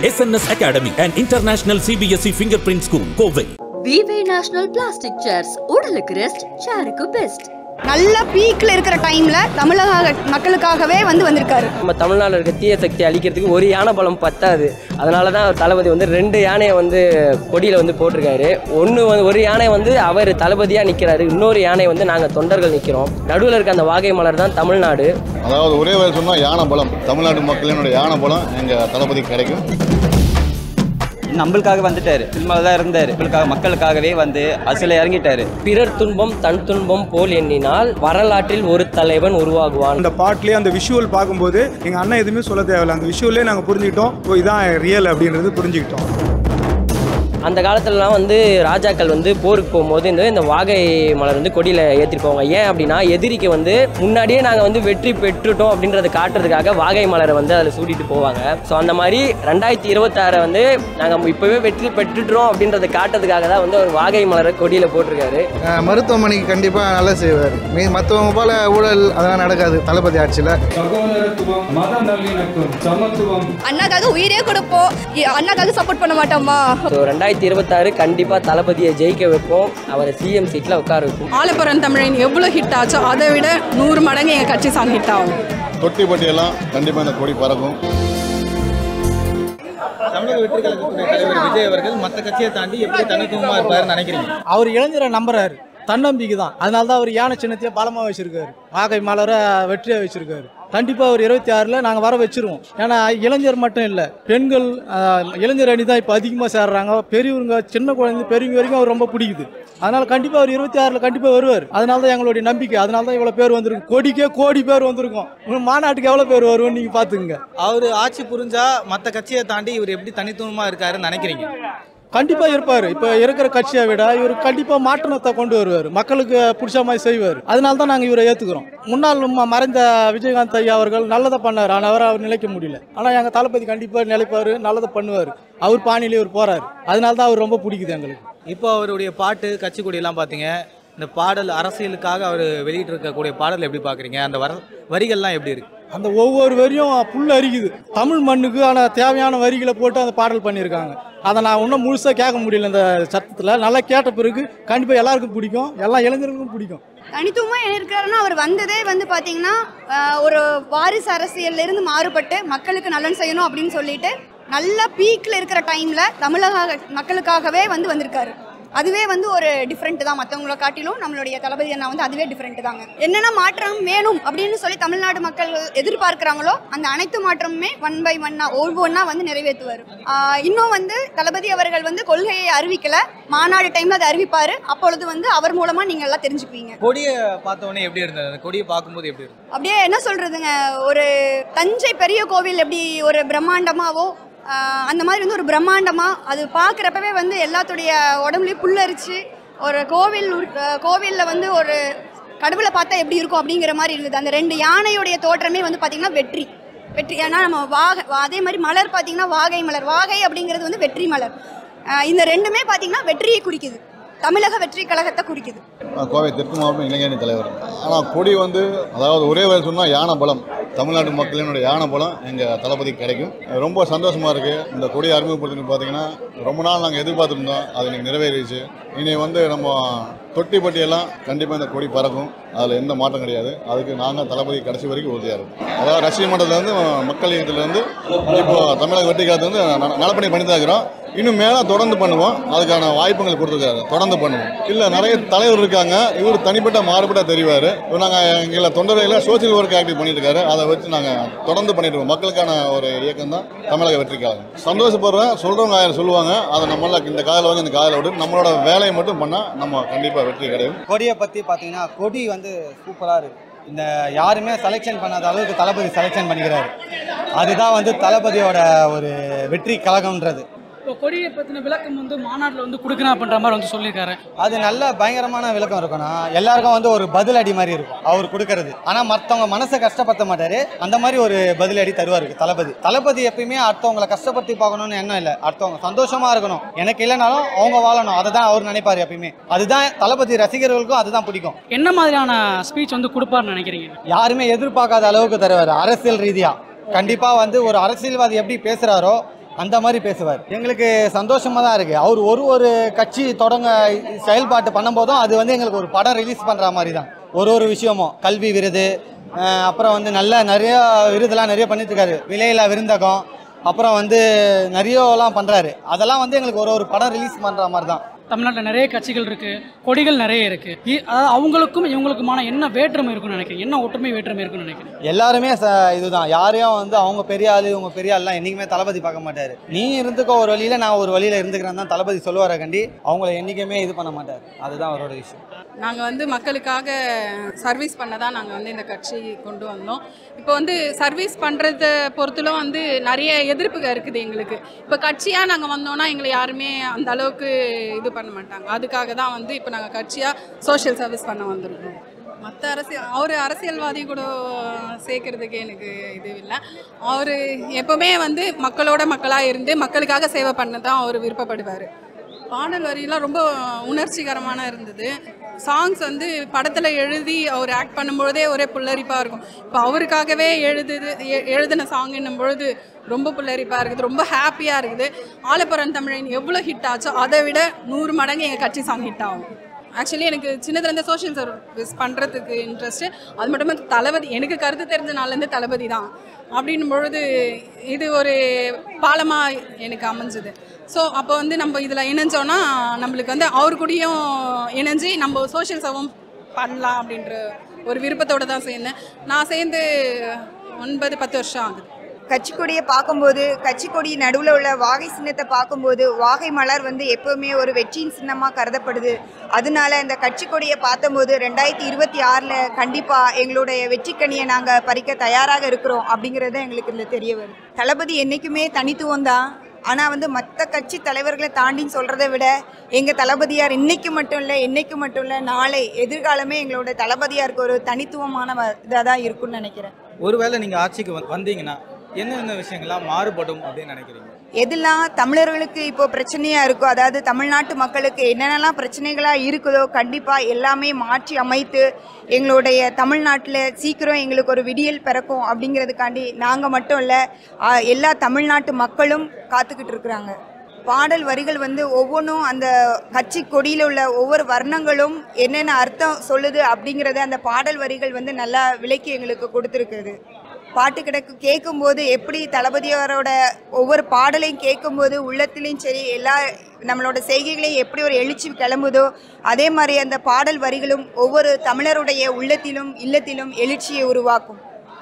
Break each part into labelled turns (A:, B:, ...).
A: SNS academy and international CBSE finger print school Kovai
B: விவே national plastic chairs உடலுக்கு rest சேருக்கு best
C: நல்ல பீக்ல இருக்கிற டைம்ல தமிழக மக்களுக்காகவே வந்து வந்திருக்காரு
D: நம்ம தமிழ்நாட்டில் இருக்க தீய சக்தி அழிக்கிறதுக்கு ஒரு யானை பலம் பத்தாது அதனால தான் தளபதி வந்து ரெண்டு யானையை வந்து கொடியில் வந்து போட்டிருக்காரு ஒன்று வந்து ஒரு யானை வந்து அவர் தளபதியாக நிற்கிறாரு இன்னொரு யானை வந்து நாங்கள் தொண்டர்கள் நிற்கிறோம் நடுவில் இருக்க அந்த வாகை மலர் தான் தமிழ்நாடு
E: அதாவது ஒரே வேலை சொன்னால் யானை பலம் தமிழ்நாட்டு மக்களினுடைய யானை பலம் எங்கள் தளபதிக்கு கிடைக்கும்
F: நம்மளுக்காக வந்துட்டாரு சினிமாவில் தான் இருந்தார் நம்மளுக்காக மக்களுக்காகவே வந்து அசில இறங்கிட்டாரு
D: பிறர் துன்பம் தன் துன்பம் போல் எண்ணினால் வரலாற்றில் ஒரு தலைவன் உருவாகுவான்
G: அந்த பாட்லேயே அந்த விஷுவல் பார்க்கும்போது எங்கள் அண்ணன் எதுவுமே சொல்ல தேவையில்ல அந்த விஷுவல்லே நாங்கள் புரிஞ்சுக்கிட்டோம் ஓ இதான் ரியல் அப்படின்றது புரிஞ்சுக்கிட்டோம்
D: அந்த காலத்துலலாம் வந்து ராஜாக்கள் வந்து போருக்கு போகும்போது இந்த இந்த வாகை மலர் வந்து கொடியில் ஏற்றிட்டு போவாங்க ஏன் அப்படின்னா எதிரிக்கு வந்து முன்னாடியே நாங்கள் வந்து வெற்றி பெற்றுட்டோம் அப்படின்றத காட்டுறதுக்காக வாகை மலரை வந்து அதில் சூட்டிட்டு போவாங்க ஸோ அந்த மாதிரி ரெண்டாயிரத்தி இருபத்தாறை வந்து நாங்கள் இப்போவே வெற்றி பெற்றுட்டோம் அப்படின்றத காட்டுறதுக்காக தான் வந்து ஒரு வாகை மலரை கொடியில் போட்டிருக்காரு
H: மருத்துவமனைக்கு கண்டிப்பாக நல்லா செய்வார் மீ மற்றவங்க போல ஊழல் அதெல்லாம் நடக்காது தளபதி ஆட்சியில்
I: சகோதரத்துவம் மத நல்லிணக்கம் சமத்துவம்
C: அண்ணாக்காக உயிரே கொடுப்போம் இ- அண்ணாக்காக சப்போர்ட் பண்ண மாட்டோமா
D: ஸோ ரெண்டாயிரத்தி இருபத்தாறு கண்டிப்பாக தளபதியை ஜெயிக்க வைப்போம் அவரை சிஎம் சீட்டில் உட்கார வைப்போம்
J: ஆலப்புறம் தமிழன் எவ்வளோ ஹிட் ஆச்சோ அதை விட நூறு மடங்கு எங்கள் கட்சி சாங் ஹிட் ஆகும்
E: தொட்டி பட்டியெல்லாம் கண்டிப்பாக இந்த கொடி பறக்கும்
H: தமிழக வெற்றி கழகத்துடைய தலைவர் விஜய் அவர்கள் மற்ற கட்சியை தாண்டி எப்படி தனித்துவமாக இருப்பாருன்னு நினைக்கிறீங்க
K: அவர் இளைஞரை நம்புறாரு தன்னம்பிக்கை தான் அதனால தான் அவர் யானை சின்னத்தையே பலமாக வச்சிருக்காரு வாகை மலரை வெற்றியாக வச்சிருக்காரு கண்டிப்பாக அவர் இருபத்தி ஆறில் நாங்கள் வர வச்சிருவோம் ஏன்னா இளைஞர் மட்டும் இல்லை பெண்கள் ஆஹ், இளைஞர் அணி தான் இப்போ அதிகமாக சேர்றாங்க பெரியவங்க சின்ன குழந்தை பெரியவங்க வரைக்கும் அவர் ரொம்ப பிடிக்குது அதனால கண்டிப்பாக அவர் இருபத்தி ஆறில் கண்டிப்பாக வருவார் அதனால தான் எங்களுடைய நம்பிக்கை அதனால தான் இவ்வளோ பேர் வந்திருக்கு கோடிக்கே கோடி பேர் வந்திருக்கோம் உங்க மாநாட்டுக்கு எவ்வளோ பேர் வருவோம்னு நீங்கள் பார்த்துக்குங்க
H: அவர் ஆட்சி புரிஞ்சா மற்ற கட்சியை தாண்டி இவர் எப்படி தனித்துவமாக இருக்காருன்னு நினைக்கிறீங்க
K: கண்டிப்பா இருப்பாரு இப்ப இருக்கிற கட்சியை விட இவர் கண்டிப்பா மாற்றத்தை கொண்டு வருவார் மக்களுக்கு பிடிச்ச மாதிரி செய்வார் அதனால தான் நாங்க இவரை ஏத்துக்கிறோம் முன்னாள் ம- மறைந்த விஜயகாந்த் ஐயா அவர்கள் நல்லதை பண்ணார் ஆனால் அவரை அவர் நிலைக்க முடியல ஆனா எங்க தளபதி கண்டிப்பா நிலைப்பாரு நல்லதை பண்ணுவார் அவர் பாணியிலே இவர் போறாரு அதனால தான் அவர் ரொம்ப பிடிக்குது எங்களுக்கு
H: இப்போ அவருடைய பாட்டு கட்சி கொடியெல்லாம் பார்த்தீங்க இந்த பாடல் அரசியலுக்காக அவர் வெளியிட்டு இருக்கக்கூடிய பாடல் எப்படி பார்க்குறீங்க அந்த வர வரிகள்லாம் எப்படி இருக்கு
K: அந்த ஒவ்வொரு வரியும் புல் அரிக்குது தமிழ் மண்ணுக்கு ஆனால் தேவையான வரிகளை போட்டு அந்த பாடல் பண்ணியிருக்காங்க அதை நான் இன்னும் முழுசாக கேட்க முடியல இந்த சத்தத்தில் நல்லா கேட்ட பிறகு கண்டிப்பாக எல்லாருக்கும் பிடிக்கும் எல்லா இளைஞர்களுக்கும் பிடிக்கும்
C: தனித்துவமா இருக்கிறாருன்னா அவர் வந்ததே வந்து பாத்தீங்கன்னா ஆஹ், ஒரு வாரிசு அரசியல்ல இருந்து மாறுபட்டு மக்களுக்கு நலன் செய்யணும் அப்படின்னு சொல்லிட்டு நல்ல பீக்ல இருக்கிற டைம்ல தமிழக மக்களுக்காகவே வந்து வந்திருக்காரு அதுவே வந்து ஒரு டிஃப்ரெண்ட் தான் மற்றவங்கள காட்டிலும் நம்மளுடைய தளபதி அண்ணா வந்து அதுவே டிஃப்ரெண்ட் தாங்க என்னென்ன மாற்றம் வேணும் அப்படின்னு சொல்லி தமிழ்நாடு மக்கள் எதிர்பார்க்குறாங்களோ அந்த அனைத்து மாற்றமுமே ஒன் பை ஒன்னா ஒவ்வொன்றா வந்து நிறைவேற்றுவார் ஆஹ் இன்னும் வந்து தளபதி அவர்கள் வந்து கொள்கையை அறிவிக்கல மாநாடு டைம்ல அதை அறிவிப்பாரு அப்பொழுது வந்து அவர் மூலமா நீங்க எல்லாம் தெரிஞ்சுக்குவீங்க
H: கொடியை பார்த்த உடனே எப்படி இருந்தது அந்த கொடியை பார்க்கும்போது எப்படி இருந்தது
C: அப்படியே என்ன சொல்றதுங்க ஒரு தஞ்சை பெரிய கோவில் எப்படி ஒரு பிரம்மாண்டமாவோ ஆஹ் அந்த மாதிரி வந்து ஒரு பிரம்மாண்டமா அது பார்க்குறப்பவே வந்து எல்லாத்துடைய உடம்புலயும் புல்லரிச்சு ஒரு கோவில் உரு- ஆஹ் கோவில்ல வந்து ஒரு கடவுளை பார்த்தா எப்படி இருக்கும் அப்படிங்கிற மாதிரி இருந்தது அந்த ரெண்டு யானையுடைய தோற்றமே வந்து பார்த்தீங்கன்னா வெற்றி வெற்றி ஏன்னா நம்ம வாகை அதே மாதிரி மலர் பார்த்தீங்கன்னா வாகை மலர் வாகை அப்படிங்கிறது வந்து வெற்றி மலர் ஆஹ் இந்த ரெண்டுமே பார்த்தீங்கன்னா வெற்றியை குறிக்குது தமிழக வெற்றி கழகத்தை குறிக்குது
E: நான் கோவை தெற்கு மாவட்டம் இளைஞரணி தலைவர் ஆனால் கொடி வந்து அதாவது ஒரே வேலை சொன்னால் யானை பலம் தமிழ்நாட்டு மக்களினுடைய யானை பலம் எங்கள் தளபதிக்கு கிடைக்கும் ரொம்ப சந்தோஷமாக இருக்குது இந்த கொடியை அறிமுகப்படுத்தி பார்த்தீங்கன்னா ரொம்ப நாள் நாங்கள் எதிர்பார்த்துருந்தோம் அது இன்னைக்கு நிறைவேறிடுச்சு இனி வந்து நம்ம தொட்டி பட்டியெல்லாம் கண்டிப்பாக இந்த கொடி பறக்கும் அதில் எந்த மாற்றம் கிடையாது அதுக்கு நாங்கள் தளபதி கடைசி வரைக்கும் உறுதியாக இருக்கும் அதாவது ரசிகர் மன்றத்துலேருந்து மக்கள் இயக்கத்துலேருந்து இப்போ தமிழக வெற்றி காலத்துலேருந்து நலப்பணி பண்ணி தான் இருக்கிறோம் இன்னும் மேலே தொடர்ந்து பண்ணுவோம் அதுக்கான வாய்ப்புகள் கொடுத்துருக்காரு தொடர்ந்து பண்ணுவோம் இல்லை நிறைய தலைவர் இருக்காங்க இவர் தனிப்பட்ட மாறுபட்ட தெரிவார் இவர் நாங்கள் எங்களை தொண்டரையில் சோசியல் ஒர்க் ஆக்டிவ் பண்ணிட்டு இருக்காரு அதை வச்சு நாங்கள் தொடர்ந்து பண்ணிட்டு இருக்கோம் மக்களுக்கான ஒரு இயக்கம் தான் தமிழக வெற்றிக்காக சந்தோஷப்படுறேன் சொல்கிறவங்க ஆயிரம் சொல்லுவாங்க அதை நம்மளால இந்த காதில் வந்து இந்த காதில் விட்டு நம்மளோட வேலையை மட்டும் பண்ணால் நம்ம கண்டிப்பாக வெற்றி கிடைக்கும்
K: கொடியை பற்றி பார்த்தீங்கன்னா கொடி வந்து சூப்பராக இருக்கு இந்த யாருமே செலெக்ஷன் பண்ணாத அளவுக்கு தளபதி செலெக்ஷன் பண்ணிக்கிறாரு அதுதான் வந்து தளபதியோட ஒரு வெற்றி கழகம்ன்றது
J: இப்போ கொடியை பற்றின விளக்கம் வந்து மாநாட்டில் வந்து கொடுக்குறேன் அப்படின்ற மாதிரி வந்து சொல்லியிருக்காரு
K: அது நல்ல பயங்கரமான விளக்கம் இருக்கணும் எல்லாருக்கும் வந்து ஒரு பதில் அடி மாதிரி இருக்கும் அவர் கொடுக்கறது ஆனால் மற்றவங்க மனசை கஷ்டப்படுத்த மாட்டாரு அந்த மாதிரி ஒரு பதில் அடி தருவார் தளபதி தளபதி எப்பயுமே அடுத்தவங்களை கஷ்டப்படுத்தி பார்க்கணும்னு எண்ணம் இல்லை அடுத்தவங்க சந்தோஷமா இருக்கணும் எனக்கு இல்லைனாலும் அவங்க வாழணும் அதை தான் அவர் நினைப்பாரு எப்பயுமே அதுதான் தளபதி ரசிகர்களுக்கும் அதுதான் பிடிக்கும்
J: என்ன மாதிரியான ஸ்பீச் வந்து கொடுப்பாருன்னு நினைக்கிறீங்க
K: யாருமே எதிர்பார்க்காத அளவுக்கு தருவார் அரசியல் ரீதியா கண்டிப்பா வந்து ஒரு அரசியல்வாதி எப்படி பேசுறாரோ அந்த மாதிரி பேசுவார் எங்களுக்கு சந்தோஷமாக தான் இருக்குது அவர் ஒரு ஒரு கட்சி தொடங்க செயல்பாட்டு பண்ணும்போதும் அது வந்து எங்களுக்கு ஒரு படம் ரிலீஸ் பண்ணுற மாதிரி தான் ஒரு ஒரு விஷயமும் கல்வி விருது அஹ் அப்புறம் வந்து நல்ல நிறைய விருதெல்லாம் நிறைய பண்ணிட்டு இருக்காரு விலையில்லா விருந்தகம் அப்புறம் வந்து நிறையலாம் பண்ணுறாரு அதெல்லாம் வந்து எங்களுக்கு ஒரு ஒரு படம் ரிலீஸ் பண்ணுற மாதிரி தான்
L: தமிழ்நாட்டில் நிறைய கட்சிகள் இருக்கு கொடிகள் நிறைய இருக்கு இ- அதாவது அவங்களுக்கும் இவங்களுக்குமான என்ன வேற்றுமை இருக்குன்னு நினைக்கிறேன் என்ன ஒற்றுமை வேற்றுமை இருக்குன்னு நினைக்கிறேன்
K: எல்லாருமே ச இதுதான் யாரையும் வந்து அவங்க பெரிய ஆளு இவங்க பெரிய ஆள்லாம் என்றைக்குமே தளபதி பார்க்க மாட்டார் நீ இருந்துக்கோ ஒரு வழியில் நான் ஒரு வழியில் இருந்துக்கிறேன் தான் தளபதி சொல்லுவார கண்டி அவங்கள என்றைக்குமே இது பண்ண மாட்டார் அதுதான் அவரோட விஷயம்
J: நாங்கள் வந்து மக்களுக்காக சர்வீஸ் பண்ண தான் நாங்கள் வந்து இந்த கட்சி கொண்டு வந்தோம் இப்போ வந்து சர்வீஸ் பண்ணுறத பொறுத்தலும் வந்து நிறைய எதிர்ப்புகள் இருக்குது எங்களுக்கு இப்போ கட்சியாக நாங்கள் வந்தோம்னா எங்களை யாருமே அந்த அளவுக்கு இது பண்ண மாட்டாங்க அதுக்காக தான் வந்து இப்போ நாங்கள் கட்சியாக சோஷியல் சர்வீஸ் பண்ண வந்திருக்கோம் மற்ற அரசியல் அவர் அரசியல்வாதி கூட சேர்க்கறதுக்கு எனக்கு இது இல்லை அவர் எப்போவுமே வந்து மக்களோட மக்களாக இருந்து மக்களுக்காக சேவை பண்ண தான் அவர் விருப்பப்படுவார் பாடல் வரியெல்லாம் ரொம்ப உணர்ச்சிகரமான இருந்தது சாங்ஸ் வந்து படத்தில் எழுதி அவர் ஆக்ட் பண்ணும்பொழுதே ஒரே புல்லரிப்பாக இருக்கும் இப்போ அவருக்காகவே எழுதுது எ- எழுதின சாங்குன்னும் பொழுது ரொம்ப புல்லரிப்பாக இருக்குது ரொம்ப ஹாப்பியாக இருக்குது ஆலப்புறம் தமிழன் எவ்வளோ ஹிட் ஆச்சோ அதை விட நூறு மடங்கு எங்கள் கட்சி சாங் ஹிட் ஆகும் ஆக்சுவலி எனக்கு சின்னதுலேருந்து சோஷியல் சர்வீஸ் பண்ணுறதுக்கு இன்ட்ரெஸ்ட்டு அது மட்டும் இல்லாம தளபதி எனக்கு கருத்து தெரிஞ்ச நாள்லேருந்து தளபதி தான் அப்படின்னும் பொழுது இது ஒரு பாலமாக எனக்கு அமைஞ்சது ஸோ அப்போ வந்து நம்ம இதில் இணைஞ்சோன்னா நம்மளுக்கு வந்து அவர் கூடயும் இணைஞ்சு நம்ம சோஷியல் சர்வம் பண்ணலாம் அப்படின்ற ஒரு விருப்பத்தோடு தான் சேர்ந்தேன் நான் சேர்ந்து ஒன்பது பத்து வருஷம் ஆகுது
C: கட்சி கொடியை பார்க்கும்போது கட்சி கொடி நடுவில் உள்ள வாகை சின்னத்தை பார்க்கும்போது வாகை மலர் வந்து எப்பவுமே ஒரு வெற்றியின் சின்னமாக கருதப்படுது அதனால இந்த கட்சி கொடியை பார்த்தம்போது ரெண்டாயிரத்தி இருபத்தி ஆறில் கண்டிப்பாக எங்களுடைய வெற்றிக்கனியை நாங்கள் பறிக்க தயாராக இருக்கிறோம் அப்படிங்கிறது எங்களுக்கு இதில் தெரிய வருது தளபதி என்றைக்குமே தனித்துவம் தான் ஆனால் வந்து மற்ற கட்சி தலைவர்களை தாண்டின்னு சொல்கிறத விட எங்கள் தளபதியார் இன்னைக்கு மட்டும் இல்லை என்னைக்கு மட்டும் இல்லை நாளை எதிர்காலமே எங்களோட தளபதியாருக்கு ஒரு தனித்துவமான இதாக தான் இருக்கும்னு நினைக்கிறேன்
H: ஒருவேளை நீங்கள் ஆட்சிக்கு வ- வந்தீங்கன்னா என்னென்ன விஷயங்கள்லாம் மாறுபடும் அப்படின்னு நினைக்கிறீங்க
C: எதெல்லாம் தமிழர்களுக்கு இப்போ பிரச்சனையாக இருக்கோ அதாவது தமிழ்நாட்டு மக்களுக்கு என்னென்னலாம் பிரச்சனைகளாக இருக்குதோ கண்டிப்பாக எல்லாமே மாற்றி அமைத்து எங்களுடைய தமிழ்நாட்டில் சீக்கிரம் எங்களுக்கு ஒரு விடியல் பிறக்கும் அப்படிங்கிறதுக்காண்டி நாங்கள் மட்டும் இல்லை எல்லா தமிழ்நாட்டு மக்களும் காத்துக்கிட்டு இருக்கிறாங்க பாடல் வரிகள் வந்து ஒவ்வொன்றும் அந்த கட்சி கொடியில் உள்ள ஒவ்வொரு வர்ணங்களும் என்னென்ன அர்த்தம் சொல்லுது அப்படிங்கிறத அந்த பாடல் வரிகள் வந்து நல்லா விலைக்கு எங்களுக்கு கொடுத்துருக்குது பாட்டு கிடக்கு கேட்கும்போது எப்படி தளபதியாரோட ஒவ்வொரு பாடலையும் கேட்கும்போது உள்ளத்துலேயும் சரி எல்லா நம்மளோட செய்கைகளையும் எப்படி ஒரு எழுச்சி கிளம்புதோ அதே மாதிரி அந்த பாடல் வரிகளும் ஒவ்வொரு தமிழருடைய உள்ளத்திலும் இல்லத்திலும் எழுச்சியை உருவாக்கும்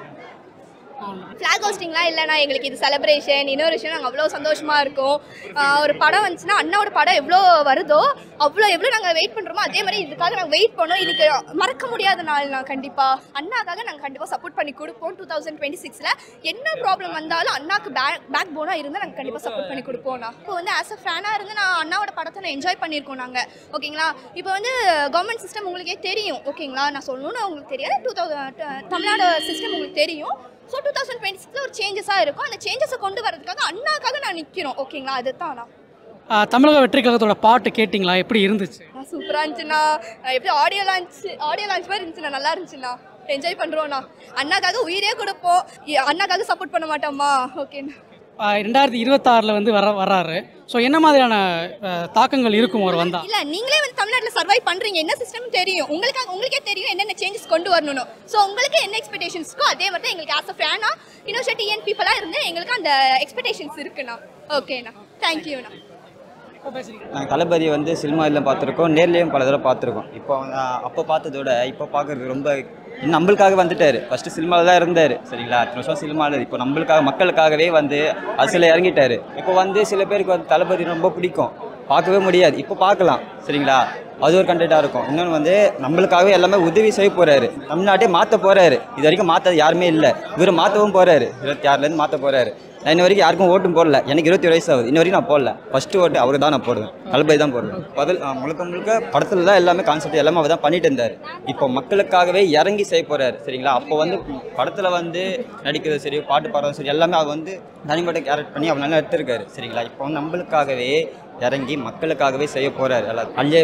M: ஃப்ளாக் ஹோஸ்டிங்லாம் இல்லைனா எங்களுக்கு இது செலிப்ரேஷன் இன்னொரு விஷயம் நாங்கள் அவ்வளோ சந்தோஷமாக இருக்கோம் ஆஹ் ஒரு படம் வந்துச்சுன்னா அண்ணாவோட படம் எவ்வளோ வருதோ அவ்வளோ எவ்வளோ நாங்கள் வெயிட் பண்ணுறோமோ அதே மாதிரி இதுக்காக நாங்கள் வெயிட் பண்ணோம் இதுக்கு மறக்க முடியாத நாள் நான் கண்டிப்பாக அண்ணாக்காக நாங்கள் கண்டிப்பாக சப்போர்ட் பண்ணி கொடுப்போம் டூ தௌசண்ட் டுவெண்ட்டி சிக்ஸில் என்ன ப்ராப்ளம் வந்தாலும் அண்ணாக்கு பேக் பேக் போனாக இருந்தால் நாங்கள் கண்டிப்பாக சப்போர்ட் பண்ணி கொடுப்போம் நான் இப்போ வந்து ஆஸ் அ ஃபேனாக இருந்து நான் அண்ணாவோட படத்தை நான் என்ஜாய் பண்ணியிருக்கோம் நாங்கள் ஓகேங்களா இப்போ வந்து கவர்மெண்ட் சிஸ்டம் உங்களுக்கே தெரியும் ஓகேங்களா நான் சொல்லணும்னு உங்களுக்கு தெரியாது டூ தௌசண்ட் தமிழ்நாடு சிஸ்டம் உங்களுக்கு தெரியும் ஸோ டூ தௌசண்ட் டுவெண்ட்டி சிக்ஸில் ஒரு சேஞ்சஸாக இருக்கும் அந்த சேஞ்சஸை கொண்டு வரதுக்காக அண்ணாக்காக நான் நிற்கிறோம் ஓகேங்களா அதுதான் நான்
L: ஆஹ் தமிழக வெற்றி கழகத்தோட பாட்டு கேட்டிங்களா எப்படி இருந்துச்சு
M: நான் சூப்பராக இருந்துச்சுண்ணா அஹ் எப்படி ஆடியோ லான்ச் ஆடியோ லான்ச் மாதிரி இருந்துச்சுண்ணா நல்லா இருந்துச்சுண்ணா என்ஜாய் பண்ணுறோண்ணா அண்ணாக்காக உயிரே கொடுப்போம் இ- அண்ணாக்காக சப்போர்ட் பண்ண மாட்டோமா ஓகேண்ணா
L: ஆஹ் ரெண்டாயிரத்தி இருபத்தாறில் வந்து வர வர்றாரு ஸோ என்ன மாதிரியான ஆஹ் தாக்கங்கள் இருக்கும் அவர் வந்தா
M: இல்ல நீங்களே வந்து தமிழ்நாட்டில் சர்வைவ் பண்றீங்க என்ன சிஸ்டம் தெரியும் உங்களுக்கு உங்களுக்கே தெரியும் என்னென்ன சேஞ்சஸ் கொண்டு வரணும் ஸோ உங்களுக்கு என்ன எக்ஸ்பெக்டேஷன்ஸ் இருக்கோ அதே மாதிரி தான் எங்களுக்கு ஆஸ் அ ஃபேனா இன்னொரு டிஎன் பீப்புளாக இருந்து எங்களுக்கு அந்த எக்ஸ்பெக்டேஷன்ஸ் இருக்குண்ணா ஓகேண்ணா தேங்க்யூண்ணா
F: நாங்கள் தளபதியை வந்து சினிமாவில் பார்த்துருக்கோம் நேர்லேயும் பல தடவை பார்த்துருக்கோம் இப்போ ஆஹ், அப்போ பார்த்ததோட இப்போ பார்க்குறது ரொம்ப இன்னும் நம்மளுக்காக வந்துட்டார் ஃபஸ்ட்டு சினிமாவில் தான் இருந்தார் சரிங்களா அத்தனை வருஷம் சினிமாவில் இப்போ நம்மளுக்காக மக்களுக்காகவே வந்து அரசியலில் இறங்கிட்டார் இப்போ வந்து சில பேருக்கு வந்து தளபதி ரொம்ப பிடிக்கும் பார்க்கவே முடியாது இப்போ பார்க்கலாம் சரிங்களா அது ஒரு கண்டென்ட்டாக இருக்கும் இன்னொன்று வந்து நம்மளுக்காகவே எல்லாமே உதவி செய்ய போகிறாரு தமிழ்நாட்டே மாற்ற போகிறாரு இது வரைக்கும் மாற்ற யாருமே இல்லை இவர் மாற்றவும் போகிறாரு இருபத்தி ஆறுலேருந்து மாற்ற போகிறாரு நான் இன்ன வரைக்கும் யாருக்கும் ஓட்டும் போடல எனக்கு இருபத்தி வயசு ஆகுது இன்ன வரைக்கும் நான் போடல ஃபர்ஸ்ட் ஓட்டு அவருக்கு தான் நான் போடுவேன் தளபதி தான் போடுவேன் பதில் ஆ, முழுக்க முழுக்க படத்தில் தான் எல்லாமே கான்செப்ட் எல்லாமே அவர் தான் பண்ணிட்டு இருந்தார் இப்போ மக்களுக்காகவே இறங்கி செய்ய போறாரு சரிங்களா அப்போ வந்து படத்தில் வந்து நடிக்கிறது சரி பாட்டு பாடுறது சரி எல்லாமே அவர் வந்து தனிப்பட்ட கேரக்ட் பண்ணி அவர் நல்லா எடுத்திருக்காரு சரிங்களா இப்போ வந்து நம்மளுக்காகவே இறங்கி மக்களுக்காகவே செய்ய போறாரு எல்லாரும் நல்ல நல்ல கட்சி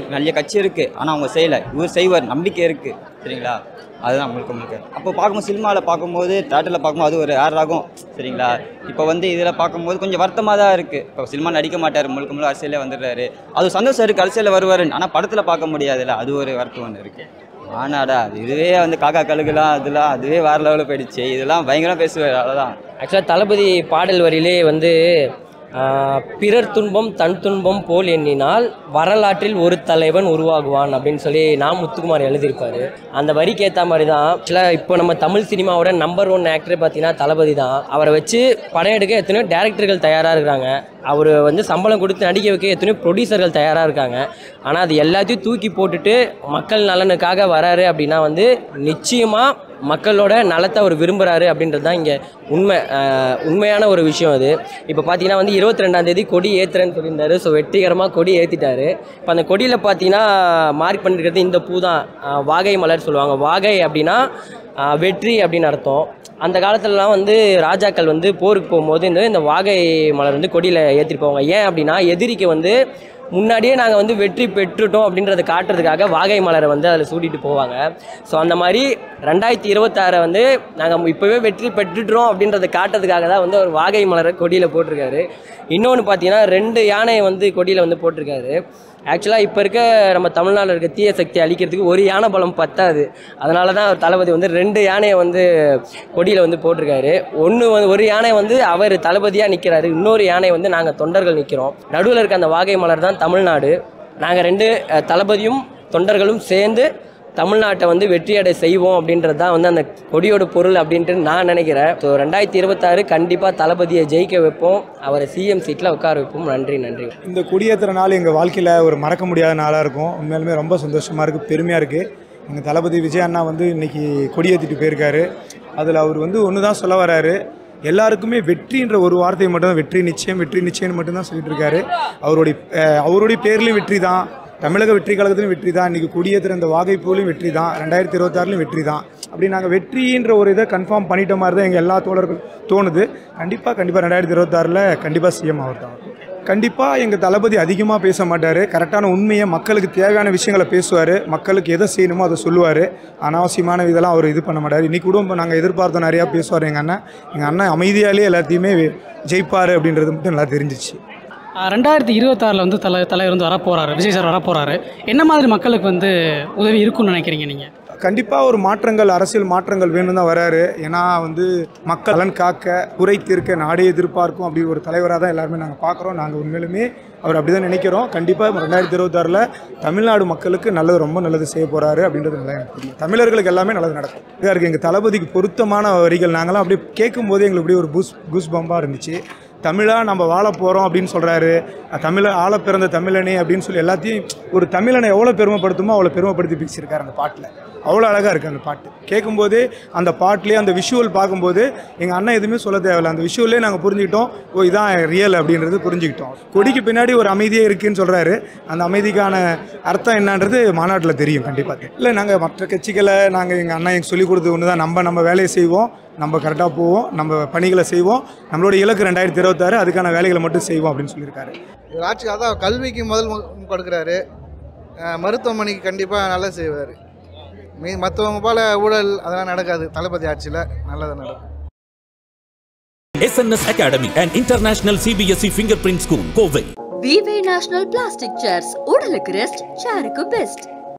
F: கட்சி இருக்குது ஆனால் அவங்க செய்யலை இவர் செய்வார் நம்பிக்கை இருக்குது சரிங்களா அதுதான் முழுக்க முழுக்க அப்போ பார்க்கும்போது சினிமாவில் பார்க்கும்போது தேட்டரில் பார்க்கும்போது அது ஒரு ஆறு ஆகும் சரிங்களா இப்போ வந்து இதில் பார்க்கும்போது கொஞ்சம் வருத்தமாக தான் இருக்குது இப்போ சினிமா நடிக்க மாட்டார் முழுக்க முழுக்க அரசியலே வந்துடுறாரு அது சந்தோஷம் இருக்குது அரசியலில் வருவார் ஆனால் படத்தில் பார்க்க முடியாதுல்ல அது ஒரு வருத்தம் ஒன்று இருக்குது ஆனாடா அது இதுவே வந்து காக்கா கழுகுலாம் அதெல்லாம் அதுவே வேறு லெவலில் போயிடுச்சு இதெல்லாம் பயங்கரமாக பேசுவார் அவ்வளோதான்
D: ஆக்சுவலாக தளபதி பாடல் வரியிலே வந்து ஆஹ், பிறர் துன்பம் தன் துன்பம் போல் எண்ணினால் வரலாற்றில் ஒரு தலைவன் உருவாகுவான் அப்படின்னு சொல்லி நான் முத்துக்குமார் எழுதியிருப்பாரு அந்த வரிக்கு ஏற்ற மாதிரி தான் ஆக்சுவலாக இப்போ நம்ம தமிழ் சினிமாவோட நம்பர் ஒன் ஆக்டர் பார்த்தீங்கன்னா தளபதி தான் அவரை வச்சு படம் எடுக்க எத்தனையோ டேரக்டர்கள் தயாராக இருக்கிறாங்க அவர் வந்து சம்பளம் கொடுத்து நடிக்க வைக்க எத்தனையோ ப்ரொடியூசர்கள் தயாராக இருக்காங்க ஆனால் அது எல்லாத்தையும் தூக்கி போட்டுட்டு மக்கள் நலனுக்காக வராரு அப்படின்னா வந்து நிச்சயமாக மக்களோட நலத்தை அவர் விரும்புகிறாரு அப்படின்றது தான் இங்கே உண்மை அஹ், உண்மையான ஒரு விஷயம் அது இப்போ பார்த்தீங்கன்னா வந்து இருபத்தி ரெண்டாம் தேதி கொடி ஏற்றுறேன்னு சொல்லியிருந்தாரு ஸோ வெற்றிகரமாக கொடி ஏற்றிட்டாரு இப்போ அந்த கொடியில் பார்த்தீங்கன்னா மார்க் பண்ணிருக்கிறது இந்த பூ தான் அஹ், வாகை மலர் சொல்லுவாங்க வாகை அப்படின்னா அஹ், வெற்றி அப்படின்னு அர்த்தம் அந்த காலத்துலலாம் வந்து ராஜாக்கள் வந்து போருக்கு போகும்போது இந்த இந்த வாகை மலர் வந்து கொடியில் ஏற்றிட்டு போவாங்க ஏன் அப்படின்னா எதிரிக்கு வந்து முன்னாடியே நாங்கள் வந்து வெற்றி பெற்றுட்டோம் அப்படின்றத காட்டுறதுக்காக வாகை மலரை வந்து அதில் சூட்டிட்டு போவாங்க ஸோ அந்த மாதிரி ரெண்டாயிரத்தி இருபத்தாறை வந்து நாங்கள் இப்போவே வெற்றி பெற்றுட்டோம் அப்படின்றத காட்டுறதுக்காக தான் வந்து அவர் வாகை மலரை கொடியில் போட்டிருக்காரு இன்னொன்று பார்த்தீங்கன்னா ரெண்டு யானையை வந்து கொடியில் வந்து போட்டிருக்காரு ஆக்சுவலாக இப்போ இருக்க நம்ம தமிழ்நாட்டில் இருக்க தீய சக்தி அழிக்கிறதுக்கு ஒரு யானை பலம் பத்தாது அதனால தான் அவர் தளபதி வந்து ரெண்டு யானையை வந்து கொடியில் வந்து போட்டிருக்காரு ஒன்று வந்து ஒரு யானை வந்து அவர் தளபதியாக நிற்கிறாரு இன்னொரு யானை வந்து நாங்கள் தொண்டர்கள் நிற்கிறோம் நடுவில் இருக்க அந்த வாகை மலர் தான் தமிழ்நாடு நாங்கள் ரெண்டு அஹ், தளபதியும் தொண்டர்களும் சேர்ந்து தமிழ்நாட்டை வந்து வெற்றியடை செய்வோம் அப்படின்றது தான் வந்து அந்த கொடியோட பொருள் அப்படின்ட்டு நான் நினைக்கிறேன் ஸோ ரெண்டாயிரத்தி இருபத்தாறு கண்டிப்பாக தளபதியை ஜெயிக்க வைப்போம் அவரை சிஎம் சீட்டில் உட்கார வைப்போம் நன்றி நன்றி
G: இந்த கொடியேற்றுற நாள் எங்கள் வாழ்க்கையில் ஒரு மறக்க முடியாத நாளாக இருக்கும் உண்மையாலுமே ரொம்ப சந்தோஷமாக இருக்குது பெருமையாக இருக்குது எங்கள் தளபதி விஜய் அண்ணா வந்து இன்னைக்கு கொடியேற்றிட்டு போயிருக்காரு அதில் அவர் வந்து ஒன்று தான் சொல்ல வராரு எல்லாருக்குமே வெற்றின்ற ஒரு வார்த்தை மட்டும் தான் வெற்றி நிச்சயம் வெற்றி நிச்சயம்னு மட்டும்தான் சொல்லிட்டு இருக்காரு அவருடைய அஹ், அவருடைய பேர்லேயும் வெற்றி தான் தமிழக வெற்றி கழகத்திலும் வெற்றி தான் இன்றைக்கி கொடியேற்றுற இந்த வாகைப்பூலையும் வெற்றி தான் ரெண்டாயிரத்தி இருபத்தாறுலையும் வெற்றி தான் அப்படி நாங்கள் வெற்றின்ற ஒரு இதை கன்ஃபார்ம் பண்ணிட்ட மாதிரி தான் எங்கள் எல்லா தோழர்கள் தோணுது கண்டிப்பாக கண்டிப்பாக ரெண்டாயிரத்தி இருபத்தாறில் கண்டிப்பாக சிஎம் அவர் தான் கண்டிப்பாக எங்கள் தளபதி அதிகமாக பேச மாட்டார் கரெக்டான உண்மையை மக்களுக்கு தேவையான விஷயங்களை பேசுவார் மக்களுக்கு எதை செய்யணுமோ அதை சொல்லுவார் அனாவசியமான இதெல்லாம் அவர் இது பண்ண மாட்டார் இன்றைக்கி கூட நாங்கள் எதிர்பார்த்தோம் நிறையா பேசுவார் எங்கள் அண்ணன் எங்கள் அண்ணன் அமைதியாலே எல்லாத்தையுமே ஜெயிப்பார் அப்படின்றது மட்டும் நல்லா தெரிஞ்சிச்சு
L: ஆஹ் ரெண்டாயிரத்தி இருபத்தாறில் வந்து தலை தலைவர் வந்து வரப்போகிறாரு விஜய் சார் வரப்போகிறாரு என்ன மாதிரி மக்களுக்கு வந்து உதவி இருக்கும்னு நினைக்கிறீங்க நீங்கள்
G: கண்டிப்பாக ஒரு மாற்றங்கள் அரசியல் மாற்றங்கள் வேணும் தான் வராரு ஏன்னா வந்து மக்கள் நலன் காக்க குறை தீர்க்க நாடே எதிர்பார்க்கும் அப்படி ஒரு தலைவராக தான் எல்லாருமே நாங்கள் பார்க்குறோம் நாங்கள் உண்மையிலுமே அவர் அப்படி தான் நினைக்கிறோம் கண்டிப்பாக ரெண்டாயிரத்தி இருபத்தாறில் தமிழ்நாடு மக்களுக்கு நல்லது ரொம்ப நல்லது செய்ய போகிறாரு அப்படின்றது நல்லா எனக்கு தெரியும் தமிழர்களுக்கு எல்லாமே நல்லது நடக்கும் இதாக இருக்குது எங்கள் தளபதிக்கு பொருத்தமான வரிகள் நாங்களாம் அப்படியே கேட்கும்போது எங்களுக்கு அப்படியே ஒரு பூஸ் கூஸ் பம்பாக இருந்துச்சு தமிழாக நம்ம வாழ போகிறோம் அப்படின்னு சொல்கிறாரு தமிழ ஆள பிறந்த தமிழனே அப்படின்னு சொல்லி எல்லாத்தையும் ஒரு தமிழனை எவ்வளோ பெருமைப்படுத்துமோ அவ்வளோ பெருமைப்படுத்தி பேசியிருக்காரு அந்த பாட்டில் அவ்வளோ அழகாக இருக்குது அந்த பாட்டு கேட்கும்போது அந்த பாட்டிலே அந்த விஷுவல் பார்க்கும்போது எங்கள் அண்ணன் எதுவுமே சொல்ல தேவையில்ல அந்த விஷுவல்லே நாங்கள் புரிஞ்சுக்கிட்டோம் ஓ இதான் ரியல் அப்படின்றது புரிஞ்சுக்கிட்டோம் கொடிக்கு பின்னாடி ஒரு அமைதியே இருக்குன்னு சொல்கிறாரு அந்த அமைதிக்கான அர்த்தம் என்னன்றது மாநாட்டில் தெரியும் கண்டிப்பாக இல்லை நாங்கள் மற்ற கட்சிகளை நாங்கள் எங்கள் அண்ணன் எங்களுக்கு சொல்லிக் கொடுத்தது ஒன்று தான் நம்ம நம்ம வேலையை செய்வோம் நம்ம கரெக்டாக போவோம் நம்ம பணிகளை செய்வோம் நம்மளோட இலக்கு ரெண்டாயிரத்தி இருபத்தாறு அதுக்கான வேலைகளை மட்டும் செய்வோம் அப்படின்னு சொல்லியிருக்காரு
N: இவர் ஆட்சி அதான் கல்விக்கு முதல் மு- கொடுக்குறாரு அஹ் மருத்துவமனைக்கு கண்டிப்பாக நல்லா செய்வார் மீ மற்றவங்க போல ஊழல் அதெல்லாம் நடக்காது தளபதி ஆட்சியில் நல்லது நடக்கும்
A: SNS academy and international CBSE finger print school Kovai
B: விவே நேஷனல் பிளாஸ்டிக் சேர்ஸ் உடலுக்கு ரெஸ்ட் சேருக்கு பெஸ்ட்